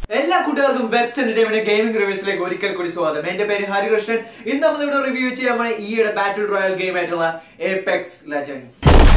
എല്ലാ കൂട്ടുകാർക്കും webs entertainment gaming റിവ്യൂസിലേക്ക് ഒരിക്കൽ കൂടി സ്വാഗതം എന്റെ പേര് ഹരികൃഷ്ണൻ ഇന്ന് നമ്മൾ ഇവിടെ റിവ്യൂ ചെയ്യാൻ പോണ ഈയുടെ ബാറ്റിൽ റോയൽ ഗെയിം ആയിട്ടുള്ള എപെക്സ് ലെജൻഡ്സ്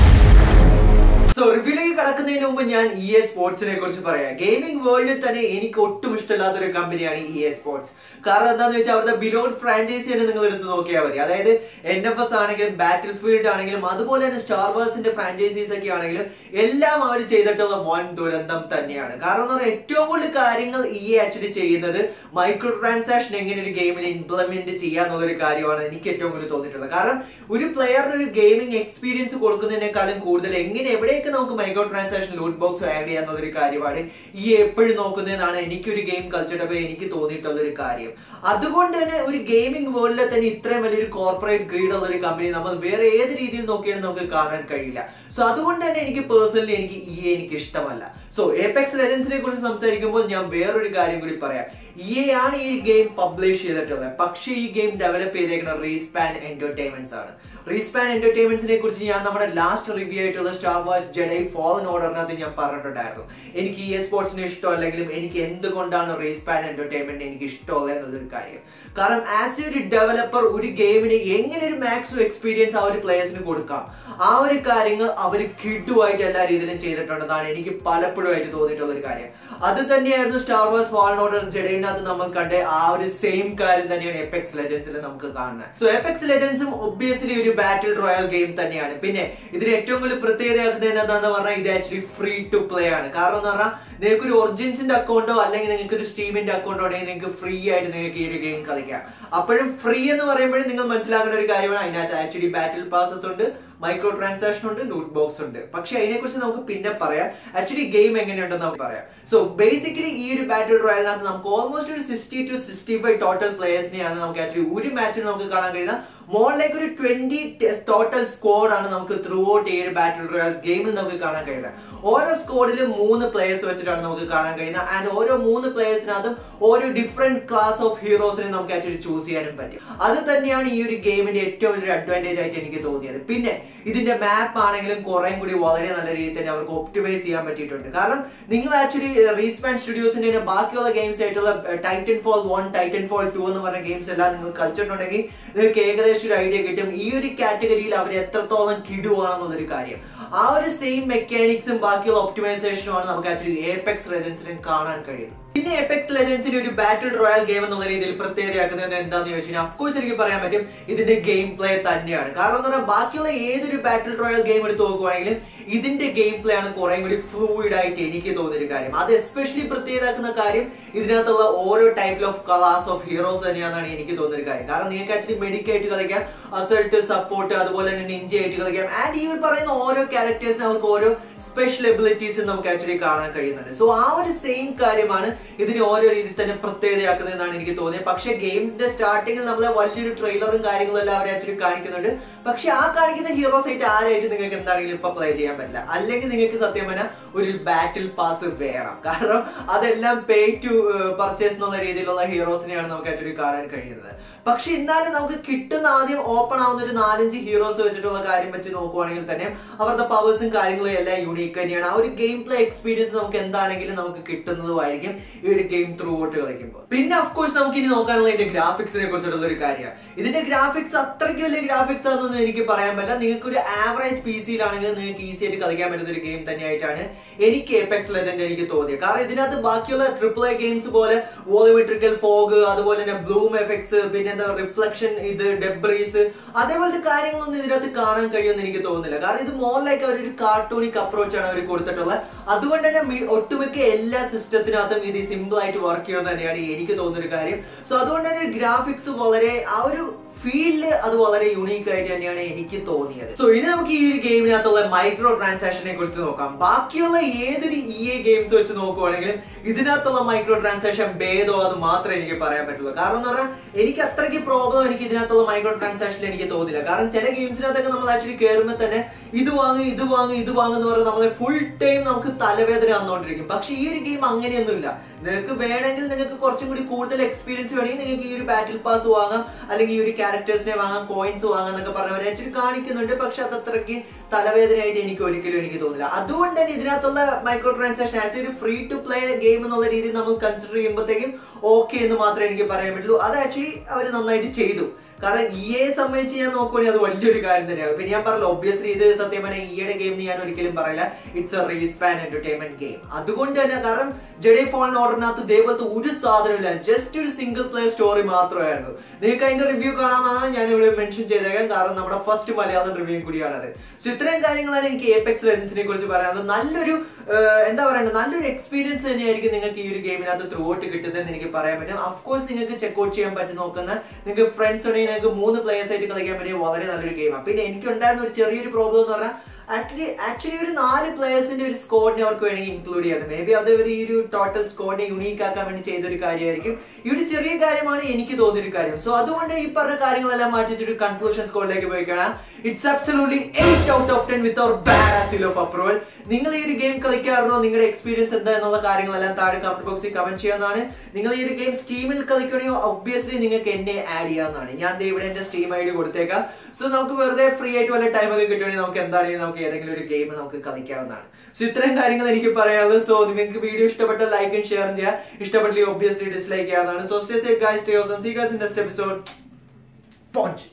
സോ റിവ്യൂലേക്ക് കടക്കുന്നതിന് മുമ്പ് ഞാൻ ഇ എ സ്പോർട്സിനെ കുറിച്ച് പറയാം ഗെയിമിംഗ് വേൾഡിൽ തന്നെ എനിക്ക് ഒട്ടും ഇഷ്ടമില്ലാത്ത ഒരു കമ്പനിയാണ് ഇ എ സ്പോർട്സ് കാരണം എന്താണെന്ന് വെച്ചാൽ അവരുടെ ബിലോഡ് ഫ്രാഞ്ചൈസി തന്നെ നിങ്ങൾ എടുത്ത് നോക്കിയാൽ മതി അതായത് എൻ എഫ് എസ് ആണെങ്കിലും ബാറ്റിൽ ഫീൽഡ് ആണെങ്കിലും അതുപോലെ തന്നെ സ്റ്റാർ വേഴ്സിന്റെ ഫ്രാഞ്ചൈസീസ് ഒക്കെ ആണെങ്കിലും എല്ലാം അവർ ചെയ്തിട്ടുള്ള വൻ ദുരന്തം തന്നെയാണ് കാരണം എന്ന് പറഞ്ഞാൽ ഏറ്റവും കൂടുതൽ കാര്യങ്ങൾ ഇ എ ആക്ച്വലി ചെയ്യുന്നത് മൈക്രോ ട്രാൻസാക്ഷൻ എങ്ങനെ ഒരു ഗെയിമിൽ ഇംപ്ലിമെന്റ് ചെയ്യാന്നുള്ള ഒരു കാര്യമാണ് എനിക്ക് ഏറ്റവും കൂടുതൽ തോന്നിയിട്ടുള്ളത് കാരണം ഒരു പ്ലെയറിന് ഒരു ഗെയിമിംഗ് എക്സ്പീരിയൻസ് കൊടുക്കുന്നതിനേക്കാളും കൂടുതൽ എങ്ങനെ എവിടെയൊക്കെ നമുക്ക് micro transaction loot box add ചെയ്യാന്നുള്ള ഒരു കാര്യമാണ് ഈ എപ്പോഴും നോക്കുന്നതെന്നാണ് എനിക്കൊരു ഗെയിം കളിച്ചിട്ടപ്പോൾ എനിക്ക് തോന്നിയിട്ടുള്ള ഒരു കാര്യം അതുകൊണ്ട് തന്നെ ഒരു ഗെയിമിംഗ് വേൾഡിലെ തന്നെ ഇത്രയും വലിയൊരു കോർപ്പറേറ്റ് ഗ്രീഡ് ഉള്ള ഒരു കമ്പനി നമ്മൾ വേറെ ഏത് രീതിയിൽ നോക്കിയാലും നമുക്ക് കാണാൻ കഴിയില്ല സോ അതുകൊണ്ട് തന്നെ എനിക്ക് പേഴ്സണലി എനിക്ക് ഈ എനിക്ക് ഇഷ്ടമല്ല സോ ഏപെക്സ് ലെജൻസിനെ കുറിച്ച് സംസാരിക്കുമ്പോൾ ഞാൻ വേറൊരു കാര്യം കൂടി പറയാം ഇ എ ആണ് ഈ ഗെയിം പബ്ലിഷ് ചെയ്തിട്ടുള്ളത് പക്ഷേ ഈ ഗെയിം ഡെവലപ്പ് ചെയ്തേക്കുന്ന റീസ്പാൻ എന്റർടൈൻമെന്റ്സ് ആണ് റീസ്പാൻ എന്റർടൈൻമെന്റ്സിനെ കുറിച്ച് ഞാൻ നമ്മുടെ ലാസ്റ്റ് റിവ്യൂ ആയിട്ടുള്ള സ്റ്റാർ വാഴ്സ് ജഡൈ ഫോളൻ ഓർഡറിനകത്ത് ഞാൻ പറഞ്ഞിട്ടുണ്ടായിരുന്നു എനിക്ക് ഈ സ്പോർട്സിന് ഇഷ്ടമല്ലെങ്കിലും എനിക്ക് എന്തുകൊണ്ടാണ് റീസ്പാൻ എന്റർടൈൻമെന്റ് എനിക്ക് ഇഷ്ടമുള്ളത് എന്നതൊരു കാര്യം കാരണം ആസ് എ ഒരു ഡെവലപ്പർ ഒരു ഗെയിമിന് എങ്ങനെ ഒരു മാക്സിമം എക്സ്പീരിയൻസ് ആ ഒരു പ്ലേയേഴ്സിന് കൊടുക്കാം ആ ഒരു കാര്യങ്ങൾ അവർ കിഡുമായിട്ട് എല്ലാ രീതിയിലും ചെയ്തിട്ടുണ്ടെന്നാണ് എനിക്ക് പലപ്പോഴും ആയിട്ട് തോന്നിയിട്ടുള്ള ഒരു കാര്യം അത് തന്നെയായിരുന്നു സ്റ്റാർ വാഴ്സ് ഫോളൻ ഓർഡർ ജഡൈനകത്ത് നമ്മൾ കണ്ട ആ ഒരു സെയിം കാര്യം തന്നെയാണ് എപെക്സ് ലെജൻസിൽ നമുക്ക് കാണുന്നത് സോ എപെക്സ് ലെജൻസും ഒബ്വിയസ്ലി ഒരു ബാറ്റിൽ റോയൽ ഗെയിം തന്നെയാണ് പിന്നെ ഇതിന് ഏറ്റവും കൂടുതൽ പ്രത്യേകതയാക്കുന്നത് എന്താണെന്ന് പറഞ്ഞാൽ ഇത് ആക്ച്വലി ഫ്രീ ടു പ്ലേ ആണ് കാരണം എന്ന് പറഞ്ഞാൽ നിങ്ങൾക്ക് ഒരു ഒറിജിൻസിന്റെ അക്കൗണ്ടോ അല്ലെങ്കിൽ നിങ്ങൾക്ക് ഒരു സ്റ്റീമിന്റെ അക്കൗണ്ടോ ഉണ്ടെങ്കിൽ നിങ്ങൾക്ക് ഫ്രീ ആയിട്ട് നിങ്ങൾക്ക് ഈ ഒരു ഗെയിം കളിക്കാം അപ്പോഴും ഫ്രീ എന്ന് പറയുമ്പോഴും നിങ്ങൾ മനസ്സിലാക്കേണ്ട ഒരു കാര്യമാണ് അതിനകത്ത് ആക്ച്വലി ബാറ്റിൽ പാസസ് ഉണ്ട് മൈക്രോ ട്രാൻസാക്ഷൻ ഉണ്ട് ലൂട്ട് ബോക്സ് ഉണ്ട് പക്ഷെ അതിനെക്കുറിച്ച് നമുക്ക് പിന്നെ പറയാം ആക്ച്വലി ഗെയിം എങ്ങനെയുണ്ടെന്ന് നമുക്ക് പറയാം സോ ബേസിക്കലി ഈ ഒരു ബാറ്റിൽ റോയലിനകത്ത് നമുക്ക് ഓൾമോസ്റ്റ് ഒരു sixty to sixty five total പ്ലേയേഴ്സിനെയാണ് നമുക്ക് ആക്ച്വലി ഒരു മാച്ചിൽ നമുക്ക് കാണാൻ കഴിയുന്ന മോളിലേക്ക് ഒരു ട്വന്റി ടോട്ടൽ സ്കോഡ് ആണ് നമുക്ക് ത്രൂ ഔട്ട് ഈ ഒരു ബാറ്റിൽ റോയൽ ഗെയിമിൽ നമുക്ക് കാണാൻ കഴിയുന്നത് ഓരോ സ്കോഡിലും മൂന്ന് പ്ലേയേഴ്സ് വെച്ചിട്ടാണ് നമുക്ക് കാണാൻ കഴിയുന്നത് ആൻഡ് ഓരോ മൂന്ന് പ്ലേയേഴ്സിനകത്തും ഓരോ ഡിഫറെന്റ് ക്ലാസ് ഓഫ് ഹീറോസിനെ നമുക്ക് ആക്ച്വലി ചൂസ് ചെയ്യാനും പറ്റും അത് തന്നെയാണ് ഈ ഒരു ഗെയിമിന്റെ ഏറ്റവും വലിയൊരു അഡ്വാൻറ്റേജ് ആയിട്ട് എനിക്ക് തോന്നിയത് പിന്നെ ഇതിന്റെ മാപ്പ് ആണെങ്കിലും കുറേം കൂടി വളരെ നല്ല രീതിയിൽ തന്നെ അവർക്ക് ഒപ്റ്റിമൈസ് ചെയ്യാൻ പറ്റിയിട്ടുണ്ട് കാരണം നിങ്ങൾ ആക്ച്വലി റീസ്പാൻ സ്റ്റുഡിയോസിന്റെ ബാക്കിയുള്ള ഗെയിംസ് ആയിട്ടുള്ള Titanfall one Titanfall two എന്ന് പറഞ്ഞ ഗെയിംസ് എല്ലാം നിങ്ങൾ കളിച്ചിട്ടുണ്ടെങ്കിൽ നിങ്ങൾക്ക് ഏകദേശം ഒരു ഐഡിയ കിട്ടും ഈ ഒരു കാറ്റഗറിയിൽ അവർ എത്രത്തോളം കിടുവാണെന്നുള്ളൊരു കാര്യം ആ ഒരു സെയിം മെക്കാനിക്സും ബാക്കിയുള്ള ഒപ്റ്റിമൈസേഷനും ആണ് നമുക്ക് ആക്ച്വലി ഏപെക്സ് ലെജൻസിനും കാണാൻ കഴിയുന്നത് പിന്നെ എപെക്സ് ലെജൻസിന്റെ ഒരു ബാറ്റിൽ റോയൽ ഗെയിം എന്നുള്ള രീതിയിൽ പ്രത്യേകതയാക്കുന്നത് എന്താന്ന് ചോദിച്ചാൽ അഫ്കോഴ്സ് എനിക്ക് പറയാൻ പറ്റും ഇതിന്റെ ഗെയിം പ്ലേ തന്നെയാണ് കാരണം എന്ന് പറഞ്ഞാൽ ബാക്കിയുള്ള ഏതൊരു ബാറ്റിൽ റോയൽ ഗെയിം എടുത്ത് നോക്കുവാണെങ്കിലും ഇതിന്റെ ഗെയിം പ്ലേ ആണ് കുറെ കൂടി ഫ്ലൂയിഡ് ആയിട്ട് എനിക്ക് തോന്നിയൊരു കാര്യം അത് എസ്പെഷ്യലി പ്രത്യേകതാക്കുന്ന കാര്യം ഇതിനകത്തുള്ള ഓരോ type of class of heroes തന്നെയാണെന്നാണ് എനിക്ക് തോന്നിയൊരു കാര്യം കാരണം നിങ്ങൾക്ക് ആക്ച്വലി മെഡിക്കേറ്റ് കളിക്കാം അസൾട്ട് സപ്പോർട്ട് അതുപോലെ തന്നെ നിഞ്ച ആയിട്ട് കളിക്കാം ആൻഡ് ഈ പറയുന്ന ഓരോ ക്യാരക്ടേഴ്സിന് അവർക്ക് ഓരോ സ്പെഷ്യൽ എബിലിറ്റീസ് നമുക്ക് ആക്ച്വലി കാണാൻ കഴിയുന്നുണ്ട് സോ ആ ഒരു സെയിം കാര്യമാണ് ഇതിനെ ഓരോ രീതിയിൽ തന്നെ പ്രത്യേകതയാക്കുന്നതെന്നാണ് എനിക്ക് തോന്നിയത് പക്ഷേ ഗെയിംസിന്റെ സ്റ്റാർട്ടിങ്ങിൽ നമ്മളെ വലിയൊരു ട്രെയിലറും കാര്യങ്ങളും എല്ലാം അവർ ആക്ച്വലി കാണിക്കുന്നുണ്ട് പക്ഷെ ആ കാണിക്കുന്ന ഹീറോസ് ആയിട്ട് ആരായിട്ട് നിങ്ങൾക്ക് എന്താണെങ്കിലും ഇപ്പൊ പ്ലേ ചെയ്യാൻ പറ്റില്ല അല്ലെങ്കിൽ നിങ്ങൾക്ക് സത്യം പറഞ്ഞാൽ ഒരു ബാറ്റിൽ പാസ് വേണം കാരണം അതെല്ലാം പേ ടു പർച്ചേസ് എന്നുള്ള രീതിയിലുള്ള ഹീറോസിനെയാണ് നമുക്ക് ആക്ച്വലി കാണാൻ കഴിയുന്നത് പക്ഷെ എന്നാലും നമുക്ക് കിട്ടുന്ന ആദ്യം ഓപ്പൺ ആവുന്ന ഒരു നാലഞ്ച് ഹീറോസ് വെച്ചിട്ടുള്ള കാര്യം വെച്ച് നോക്കുവാണെങ്കിൽ തന്നെ അവരുടെ പവേഴ്സും കാര്യങ്ങളും എല്ലാം യൂണീക്ക് തന്നെയാണ് ആ ഒരു ഗെയിം പ്ലേ എക്സ്പീരിയൻസ് നമുക്ക് എന്താണെങ്കിലും നമുക്ക് കിട്ടുന്നതുമായിരിക്കും ഈ ഒരു ഗെയിം ത്രൂ ഔട്ട് കളിക്കുമ്പോൾ പിന്നെ അഫ്കോഴ്സ് നമുക്ക് ഇനി നോക്കാനുള്ള ഇതിന്റെ ഗ്രാഫിക്സിനെ കുറിച്ചിട്ടുള്ള ഒരു കാര്യമാണ് ഇതിന്റെ ഗ്രാഫിക്സ് അത്രയ്ക്ക് വലിയ ഗ്രാഫിക്സ് ആണെന്നൊന്നും എനിക്ക് പറയാൻ പറ്റില്ല നിങ്ങൾക്ക് ഒരു ആവറേജ് പി സിയിലാണെങ്കിൽ നിങ്ങൾക്ക് ഈസി ആയിട്ട് കളിക്കാൻ പറ്റുന്ന ഒരു ഗെയിം തന്നെയായിട്ടാണ് എനിക്ക് എപെക്സ് ലെജൻഡ് എനിക്ക് തോന്നിയത് കാരണം ഇതിനകത്ത് ബാക്കിയുള്ള ട്രിപ്പിൾ എ ഗെയിംസ് പോലെ വോളിമെട്രിക്കൽ ഫോഗ് അതുപോലെ തന്നെ ബ്ലൂം എഫക്ട്സ് പിന്നെ എന്താ റിഫ്ലക്ഷൻ ഇത് ഡെബ്രീസ് അതേപോലത്തെ കാര്യങ്ങളൊന്നും ഇതിനകത്ത് കാണാൻ കഴിയുമെന്ന് എനിക്ക് തോന്നുന്നില്ല കാരണം ഇത് മോറിലേക്ക് അവർ ഒരു കാർട്ടൂണിക് അപ്രോച്ച് ആണ് അവർ കൊടുത്തിട്ടുള്ളത് അതുകൊണ്ട് തന്നെ മി- ഒട്ടുമിക്ക എല്ലാ സിസ്റ്റത്തിനകത്തും ഇത് സിമ്പിൾ ആയിട്ട് വർക്ക് ചെയ്യുമെന്ന് തന്നെയാണ് എനിക്ക് തോന്നുന്ന ഒരു കാര്യം സോ അതുകൊണ്ട് തന്നെ ഗ്രാഫിക്സ് വളരെ ആ ഒരു ഫീൽഡ് അത് വളരെ യുണീക്ക് ആയിട്ട് തന്നെയാണ് എനിക്ക് തോന്നിയത് സോ ഇനി നമുക്ക് ഈ ഒരു ഗെയിമിനകത്തുള്ള മൈക്രോ ട്രാൻസാക്ഷനെ കുറിച്ച് നോക്കാം ബാക്കിയുള്ള ഏതൊരു ഇ എ ഗെയിംസ് വെച്ച് നോക്കുവാണെങ്കിലും ഇതിനകത്തുള്ള മൈക്രോ ട്രാൻസാക്ഷൻ ഭേദോ അത് മാത്രമേ എനിക്ക് പറയാൻ പറ്റുള്ളൂ കാരണം എന്ന് പറഞ്ഞാൽ എനിക്ക് അത്രയ്ക്ക് പ്രോബ്ലം എനിക്ക് ഇതിനകത്തുള്ള മൈക്രോ ട്രാൻസാക്ഷനിൽ എനിക്ക് തോന്നില്ല കാരണം ചില ഗെയിംസിനകത്തൊക്കെ നമ്മൾ ആക്ച്വലി കയറുമ്പോൾ തന്നെ ഇത് വാങ്ങും ഇത് വാങ്ങും ഇത് വാങ്ങും എന്ന് പറഞ്ഞാൽ നമ്മളെ ഫുൾ ടൈം നമുക്ക് തലവേദന വന്നുകൊണ്ടിരിക്കും പക്ഷെ ഈ ഒരു ഗെയിം അങ്ങനെയൊന്നുമില്ല നിങ്ങൾക്ക് വേണമെങ്കിൽ നിങ്ങൾക്ക് കുറച്ചും കൂടി കൂടുതൽ എക്സ്പീരിയൻസ് വേണമെങ്കിൽ നിങ്ങൾക്ക് ഈ ഒരു ബാറ്റിൽ പാസ് വാങ്ങാം അല്ലെങ്കിൽ ഈ ഒരു ക്യാരക്ടേഴ്സിനെ വാങ്ങാം കോയിൻസ് വാങ്ങാം എന്നൊക്കെ പറഞ്ഞവർ ആക്ച്വലി കാണിക്കുന്നുണ്ട് പക്ഷെ അത് അത്രയ്ക്ക് തലവേദനയായിട്ട് എനിക്ക് ഒരിക്കലും എനിക്ക് തോന്നില്ല അതുകൊണ്ട് തന്നെ ഇതിനകത്തുള്ള മൈക്രോ ട്രാൻസാക്ഷൻ ആസ് ഒരു ഫ്രീ ടു പ്ലേ ഗെയിം എന്നുള്ള രീതിയിൽ നമ്മൾ കൺസിഡർ ചെയ്യുമ്പോഴത്തേക്കും ഓക്കെ എന്ന് മാത്രമേ എനിക്ക് പറയാൻ പറ്റുള്ളൂ അത് ആക്ച്വലി അവർ നന്നായിട്ട് ചെയ്തു കാരണം ഇ എ സംബന്ധിച്ച് ഞാൻ നോക്കുവാണെങ്കിൽ അത് വലിയൊരു കാര്യം തന്നെയാണ് പിന്നെ ഞാൻ പറഞ്ഞല്ലോ ഒബ്വിയസ്ലി ഇത് സത്യം പറഞ്ഞാൽ ഇയുടെ ഗെയിം ഞാൻ ഒരിക്കലും പറയില്ല it's a Respawn entertainment game അതുകൊണ്ട് തന്നെ കാരണം ജഡേ ഫോൺ ഓർഡറിനകത്ത് ദേവത്ത് ഒരു സാധനമില്ല ജസ്റ്റ് ഒരു സിംഗിൾ പ്ലേ സ്റ്റോറി മാത്രമായിരുന്നു നിങ്ങൾക്ക് അതിന്റെ റിവ്യൂ കാണാമെന്നാണ് ഞാൻ ഇവിടെ മെൻഷൻ ചെയ്തേക്കാം കാരണം നമ്മുടെ ഫസ്റ്റ് മലയാളം റിവ്യൂ കൂടിയാണത് സോ ഇത്രയും കാര്യങ്ങളാണ് എനിക്ക് ഏപെക്സ് ലെജൻസിനെ കുറിച്ച് പറയാനുള്ളത് നല്ലൊരു ഏഹ്, എന്താ പറയണ്ടത് നല്ലൊരു എക്സ്പീരിയൻസ് തന്നെയായിരിക്കും നിങ്ങൾക്ക് ഈ ഒരു ഗെയിമിനകത്ത് ത്രൂ ഔട്ട് കിട്ടുന്നതെന്ന് എനിക്ക് പറയാൻ പറ്റും അഫ്കോഴ്സ് നിങ്ങൾക്ക് ചെക്ക്ഔട്ട് ചെയ്യാൻ പറ്റി നോക്കുന്ന നിങ്ങൾക്ക് ഫ്രണ്ട്സ് ഉണ്ടെങ്കിൽ നിങ്ങൾക്ക് മൂന്ന് പ്ലേയേഴ്സ് ആയിട്ട് കളിക്കാൻ പറ്റിയ വളരെ നല്ലൊരു ഗെയിമാണ് പിന്നെ എനിക്ക് ഉണ്ടായിരുന്ന ഒരു ചെറിയൊരു പ്രോബ്ലം എന്ന് പറഞ്ഞാൽ ആക്ച്വലി ആക്ച്വലി ഒരു നാല് പ്ലേയേഴ്സിന്റെ ഒരു സ്കോഡിനെ അവർക്ക് വേണമെങ്കിൽ ഇൻക്ലൂഡ് ചെയ്യാം മേ ബി അത് ഇവർ ഈ ഒരു ടോട്ടൽ സ്കോഡിനെ യുണീക്ക് ആക്കാൻ വേണ്ടി ചെയ്ത ഒരു കാര്യമായിരിക്കും ഈ ഒരു ചെറിയ കാര്യമാണ് എനിക്ക് തോന്നിയൊരു കാര്യം സോ അതുകൊണ്ട് ഈ പറഞ്ഞ കാര്യങ്ങളെല്ലാം മാറ്റിച്ചിട്ട് കൺക്ലൂഷൻ സ്കോഡിലേക്ക് പോയിക്കണം it's absolutely eight out of ten with our bad ass seal of approval നിങ്ങൾ ഈ ഒരു ഗെയിം കളിക്കാറുണ്ടോ നിങ്ങളുടെ എക്സ്പീരിയൻസ് എന്താ എന്നുള്ള കാര്യങ്ങളെല്ലാം താഴെ കമന്റ് ബോക്സിൽ കമന്റ് ചെയ്യാവുന്നതാണ് നിങ്ങൾ ഈ ഒരു ഗെയിം സ്റ്റീമിൽ കളിക്കണമെങ്കിൽ ഒബ്വിയസ്ലി നിങ്ങൾക്ക് എന്നെ ആഡ് ചെയ്യാവുന്നതാണ് ഞാൻ ദേ ഇവിടെ എന്റെ സ്റ്റീം ഐ ഡി കൊടുത്തേക്കാം സോ നമുക്ക് വെറുതെ ഫ്രീ ആയിട്ട് വല്ല ടൈം ഒക്കെ കിട്ടുകയാണെങ്കിൽ നമുക്ക് എന്താണെങ്കിൽ നമുക്ക് ഏതെങ്കിലും ഒരു ഗെയിം നമുക്ക് കളിക്കാവുന്നതാണ് സോ ഇത്രയും കാര്യങ്ങൾ എനിക്ക് പറയാനുള്ളൂ സോ നിങ്ങൾക്ക് വീഡിയോ ഇഷ്ടപ്പെട്ട ലൈക്കും ഷെയർ ചെയ്യാം ഇഷ്ടപ്പെട്ടില്ലെങ്കിൽ ഒബ്വിയസ്ലി ഡിസ്ലൈക്ക് ചെയ്യാവുന്നതാണ് so stay safe guys stay awesome see guys in next episode പോഞ്ച്